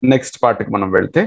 Next పార్ట్కి మనం వెళ్తే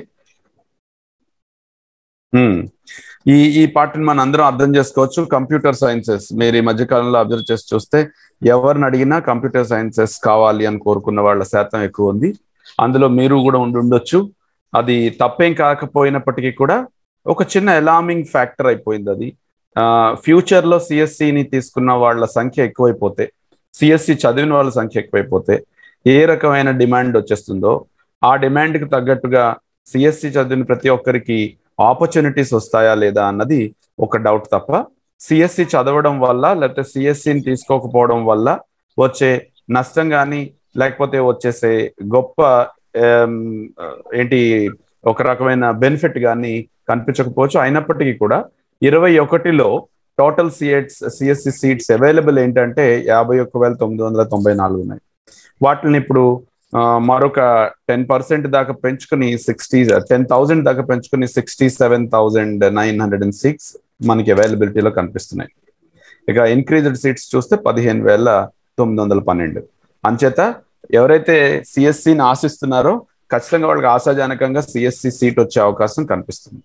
Hmm. ఈ ఈ పార్ట్ని మనం అందరం అర్థం చేసుకోవచ్చు కంప్యూటర్ సైన్సెస్ మీరు ఈ మధ్య కాలంలో అబ్జర్వ్ చేసి చూస్తే ఎవరిని అడిగినా కంప్యూటర్ సైన్సెస్ కావాలి అని కోరుకున్న వాళ్ళ శాతం ఎక్కువ ఉంది అందులో మీరు కూడా ఉండి ఉండొచ్చు అది తప్పేం కాకపోయినప్పటికీ కూడా ఒక చిన్న అలార్మింగ్ ఫ్యాక్టర్ అయిపోయింది అది ఫ్యూచర్ లో సిఎస్సిని తీసుకున్న వాళ్ళ సంఖ్య ఎక్కువైపోతే సిఎస్సి చదివిన వాళ్ళ సంఖ్య ఎక్కువైపోతే ఏ రకమైన డిమాండ్ వచ్చేస్తుందో ఆ డిమాండ్ కి తగ్గట్టుగా సిఎస్సి చదివిన ప్రతి ఒక్కరికి ఆపర్చునిటీస్ వస్తాయా లేదా అన్నది ఒక డౌట్ తప్ప సిఎస్సి చదవడం వల్ల లేకపోతే సిఎస్సిని తీసుకోకపోవడం వల్ల వచ్చే నష్టం కానీ లేకపోతే వచ్చేసే గొప్ప ఏం, ఏంటి ఒక రకమైన బెనిఫిట్ కానీ కనిపించకపోవచ్చు అయినప్పటికీ కూడా ఇరవై ఒకటిలో total seats CSE seats available ఏంటంటే యాభై ఒక్క వేల తొమ్మిది వందల తొంభై నాలుగు ఉన్నాయి వాటిని ఇప్పుడు ఆ, మరొక టెన్ పర్సెంట్ దాకా పెంచుకుని సిక్స్టీ టెన్ థౌసండ్ దాకా పెంచుకుని sixty seven thousand nine hundred and six మనకి అవైలబిలిటీలో కనిపిస్తున్నాయి ఇక ఇంక్రీజ్డ్ సీట్స్ చూస్తే పదిహేను వేల తొమ్మిది వందల పన్నెండు అంచేత ఎవరైతే సిఎస్సిని ఆశిస్తున్నారో ఖచ్చితంగా వాళ్ళకి ఆశాజనకంగా సిఎస్సి సీట్ వచ్చే అవకాశం కనిపిస్తుంది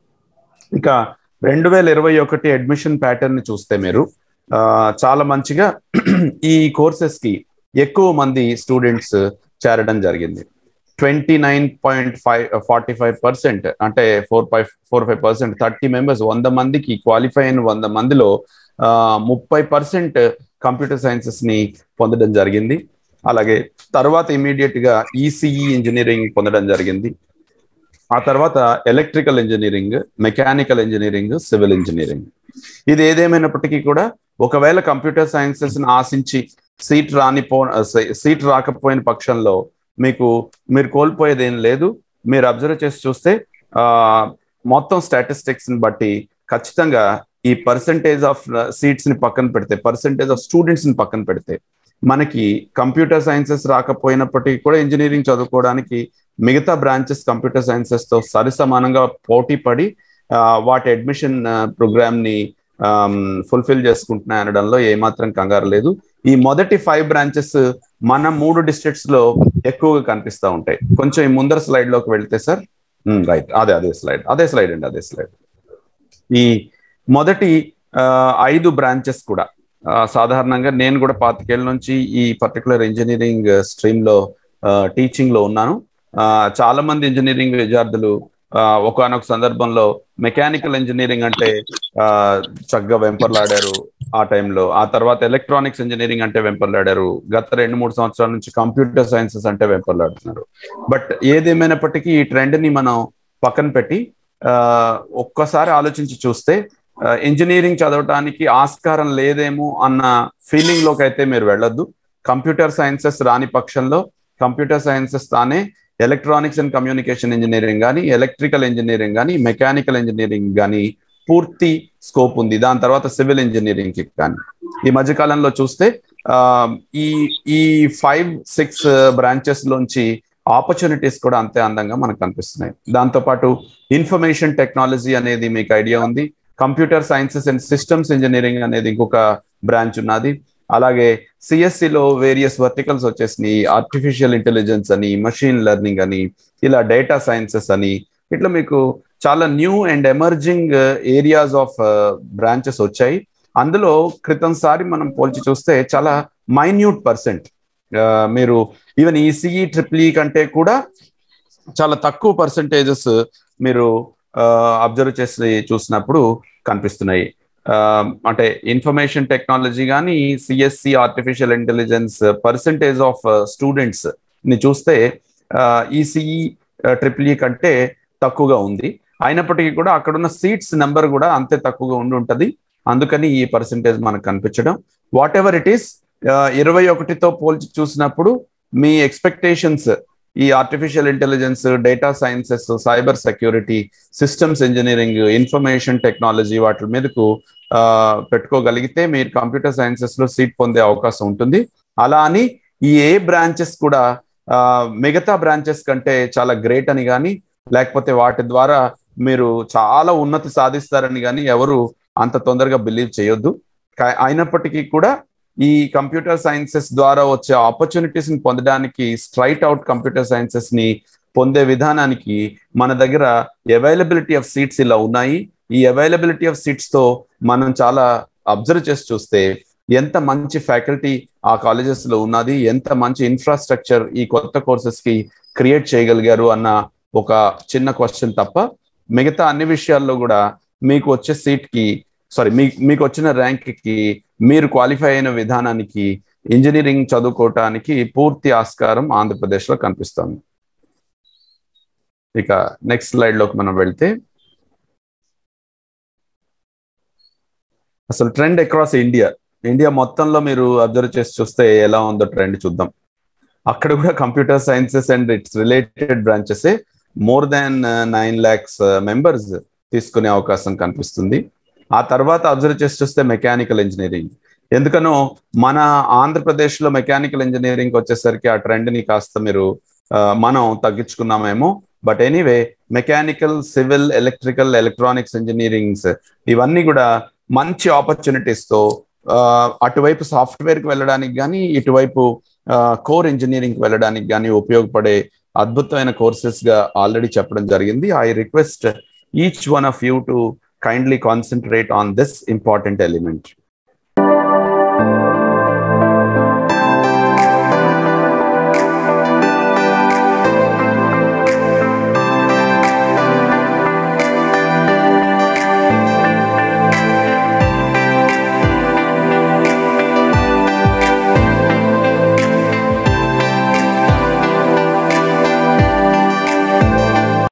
ఇక రెండు వేల ఇరవై ఒకటి అడ్మిషన్ ప్యాటర్న్ ని చూస్తే మీరు ఆ, చాలా మంచిగా ఈ కోర్సెస్ కి ఎక్కువ మంది స్టూడెంట్స్ చేరడం జరిగింది twenty nine point five forty five percent అంటే four five four five percent thirty members వంద మందికి క్వాలిఫై అయిన వంద మందిలో ఆ, ముప్పై పర్సెంట్ కంప్యూటర్ సైన్సెస్ ని పొందడం జరిగింది అలాగే తర్వాత ఇమీడియట్ గా ఈసీఈ ఇంజనీరింగ్ పొందడం జరిగింది ఆ తర్వాత electrical engineering mechanical engineering civil engineering ఇది ఏదేమైనప్పటికీ కూడా ఒకవేళ కంప్యూటర్ సైన్సెస్ ని ఆశించి సీట్ రానిపో సీట్ రాకపోయిన పక్షంలో మీకు మీరు కోల్పోయేది ఏం లేదు మీరు అబ్జర్వ్ చేసి చూస్తే ఆ మొత్తం స్టాటిస్టిక్స్ ని బట్టి ఖచ్చితంగా ఈ పర్సంటేజ్ ఆఫ్ సీట్స్ ని పక్కన పెడితే పర్సంటేజ్ ఆఫ్ స్టూడెంట్స్ ని పక్కన పెడితే మనకి కంప్యూటర్ సైన్సెస్ రాకపోయినప్పటికీ కూడా ఇంజనీరింగ్ చదువుకోవడానికి మిగతా బ్రాంచెస్ కంప్యూటర్ సైన్సెస్ తో సరిసమానంగా పోటీ పడి ఆ, వాటి అడ్మిషన్ ప్రోగ్రామ్ ని ఫుల్ఫిల్ చేసుకుంటున్నాయి అనడంలో ఏమాత్రం కంగారు లేదు ఈ మొదటి ఫైవ్ బ్రాంచెస్ మన మూడు డిస్ట్రిక్ట్స్ లో ఎక్కువగా కనిపిస్తూ ఉంటాయి కొంచెం ఈ ముందర స్లైడ్ లోకి వెళ్తే సార్ రైట్ అదే అదే స్లైడ్ అదే స్లైడ్ అండి అదే స్లైడ్ ఈ మొదటి ఆ, ఐదు బ్రాంచెస్ కూడా ఆ, సాధారణంగా నేను కూడా పాతికేళ్ళ నుంచి ఈ పర్టికులర్ ఇంజనీరింగ్ స్ట్రీమ్ లో టీచింగ్ లో ఉన్నాను ఆ, చాలా మంది ఇంజనీరింగ్ విద్యార్థులు ఒకనొక సందర్భంలో మెకానికల్ ఇంజనీరింగ్ అంటే ఆ, చక్కగా వెంపర్లాడారు ఆ టైంలో ఆ తర్వాత ఎలక్ట్రానిక్స్ ఇంజనీరింగ్ అంటే వెంపర్లాడారు గత రెండు మూడు సంవత్సరాల నుంచి కంప్యూటర్ సైన్సెస్ అంటే వెంపర్లాడుతున్నారు బట్ ఏదేమైనప్పటికీ ఈ ట్రెండ్ ని మనం పక్కన పెట్టి ఆ, ఒక్కసారి ఆలోచించి చూస్తే ఇంజనీరింగ్ చదవటానికి ఆస్కారం లేదేమో అన్న ఫీలింగ్ లోకి అయితే మీరు వెళ్ళొద్దు కంప్యూటర్ సైన్సెస్ రాని పక్షంలో కంప్యూటర్ సైన్సెస్ తానే ఎలక్ట్రానిక్స్ అండ్ కమ్యూనికేషన్ ఇంజనీరింగ్ కానీ ఎలక్ట్రికల్ ఇంజనీరింగ్ కానీ మెకానికల్ ఇంజనీరింగ్ కానీ పూర్తి స్కోప్ ఉంది దాని తర్వాత సివిల్ ఇంజనీరింగ్ కి కానీ ఈ మధ్య కాలంలో చూస్తే ఆ, ఈ ఈ ఫైవ్ సిక్స్ బ్రాంచెస్ లోంచి ఆపర్చునిటీస్ కూడా అంతే అందంగా మనకు కనిపిస్తున్నాయి దాంతో పాటు ఇన్ఫర్మేషన్ టెక్నాలజీ అనేది మీకు ఐడియా ఉంది computer sciences and systems engineering అనేది ఇంకొక బ్రాంచ్ ఉన్నది అలాగే CSE లో వేరియస్ వర్టికల్స్ వచ్చేసినాయి ఆర్టిఫిషియల్ ఇంటెలిజెన్స్ అని మషిన్ లెర్నింగ్ అని ఇలా డేటా సైన్సెస్ అని ఇట్లా మీకు చాలా new and emerging areas of branches వచ్చాయి అందులో క్రితం సారి మనం పోల్చి చూస్తే చాలా మైన్యూట్ పర్సెంట్ మీరు ఈవెన్ ఈసీఈ ట్రిపుల్ ఈ కంటే కూడా చాలా తక్కువ పర్సంటేజెస్ మీరు అబ్జర్వ్ చేసి చూసినప్పుడు కనిపిస్తున్నాయి ఆ, అంటే ఇన్ఫర్మేషన్ టెక్నాలజీ కానీ CSE artificial intelligence percentage of students ని చూస్తే ఈసీఈ ట్రిపుల్ ఈ కంటే తక్కువగా ఉంది అయినప్పటికీ కూడా అక్కడున్న సీట్స్ నెంబర్ కూడా అంతే తక్కువగా ఉండి ఉంటది అందుకని ఈ పర్సంటేజ్ మనకు కనిపించడం వాట్ ఎవర్ ఇట్ ఈస్ ఇరవై ఒకటితో పోల్చి చూసినప్పుడు మీ ఎక్స్పెక్టేషన్స్ ఈ artificial intelligence data sciences cyber security systems engineering information technology వాటి మీదకు ఆ, పెట్టుకోగలిగితే మీరు కంప్యూటర్ సైన్సెస్ లో సీట్ పొందే అవకాశం ఉంటుంది అలా అని ఈ ఏ బ్రాంచెస్ కూడా ఆ, మిగతా బ్రాంచెస్ కంటే చాలా గ్రేట్ అని కానీ లేకపోతే వాటి ద్వారా మీరు చాలా ఉన్నతి సాధిస్తారని కానీ ఎవరు అంత తొందరగా బిలీవ్ చేయొద్దు కా- అయినప్పటికీ కూడా ఈ కంప్యూటర్ సైన్సెస్ ద్వారా వచ్చే ఆపర్చునిటీస్ ని పొందడానికి స్ట్రైట్ అవుట్ కంప్యూటర్ సైన్సెస్ ని పొందే విధానానికి మన దగ్గర అవైలబిలిటీ ఆఫ్ సీట్స్ ఇలా ఉన్నాయి ఈ అవైలబిలిటీ ఆఫ్ సీట్స్ తో మనం చాలా అబ్జర్వ్ చేసి చూస్తే ఎంత మంచి ఫ్యాకల్టీ ఆ కాలేజెస్ లో ఉన్నది ఎంత మంచి ఇన్ఫ్రాస్ట్రక్చర్ ఈ కొత్త కోర్సెస్ కి క్రియేట్ చేయగలిగారు అన్న ఒక చిన్న క్వశ్చన్ తప్ప మిగతా అన్ని విషయాల్లో కూడా మీకు వచ్చే సీట్ కి సారీ మీ మీకు వచ్చిన ర్యాంక్ కి మీరు క్వాలిఫై అయిన విధానానికి ఇంజనీరింగ్ చదువుకోవటానికి పూర్తి ఆస్కారం ఆంధ్రప్రదేశ్ లో కనిపిస్తుంది ఇక నెక్స్ట్ స్లైడ్ లోకి మనం వెళ్తే అసలు ట్రెండ్ అక్రాస్ ఇండియా ఇండియా మొత్తంలో మీరు అబ్జర్వ్ చేసి చూస్తే ఎలా ఉందో ట్రెండ్ చూద్దాం అక్కడ కూడా computer sciences and its related branches more than nine lakhs members తీసుకునే అవకాశం కనిపిస్తుంది ఆ తర్వాత అబ్జర్వ్ చేసి చూస్తే మెకానికల్ ఇంజనీరింగ్ ఎందుకనో మన ఆంధ్రప్రదేశ్ లో మెకానికల్ ఇంజనీరింగ్ వచ్చేసరికి ఆ ట్రెండ్ ని కాస్త మీరు మనం తగ్గించుకున్నామేమో but anyway mechanical civil electrical electronics engineerings ఇవన్నీ కూడా మంచి ఆపర్చునిటీస్ తో అటువైపు సాఫ్ట్వేర్ కి వెళ్ళడానికి కానీ ఇటువైపు కోర్ ఇంజనీరింగ్ కి వెళ్ళడానికి కానీ ఉపయోగపడే అద్భుతమైన కోర్సెస్ గా ఆల్రెడీ చెప్పడం జరిగింది I request each one of you to kindly concentrate on this important element